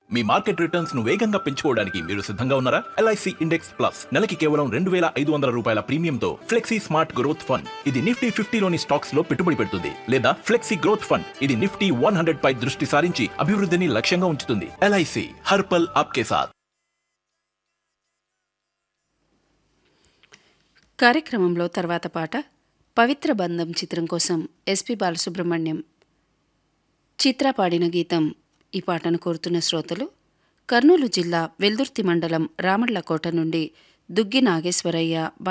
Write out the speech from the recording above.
మీ market returns ను వేగంగా పెంచుకోవడానికి మీరు సిద్ధంగా ఉన్నారా ఎల్ఐసి ఇండెక్స్ ప్లస్ నెలకి కేవలం రెండు వేల ఐదు వందల రూపాయల ప్రీమియంతో ఫ్లెక్సీ స్మార్ట్ గ్రోత్ ఫండ్ ఇది నిఫ్టీ ఫిఫ్టీలోని స్టాక్స్ లో పెట్టుబడి పెడుతుంది లేదా ఫ్లెక్సీ గ్రోత్ ఫండ్ ఇది నిఫ్టీ వన్ హండ్రెడ్ పై దృష్టి సారించి అభివృద్ధిని లక్ష్యంగా ఉంచుతుంది ఎల్ఐసి హర్పల్ ఆప్కే సాథ్ కార్యక్రమంలో తర్వాత పాట పవిత్ర బంధం చిత్రం కోసం ఎస్పి బాలసుబ్రహ్మణ్యం చిత్ర పాడిన గీతం ఈ పాటను కోరుతున్న శ్రోతలు కర్నూలు జిల్లా వెల్దుర్తి మండలం రామళ్లకోట నుండి దుగ్గి నాగేశ్వరయ్య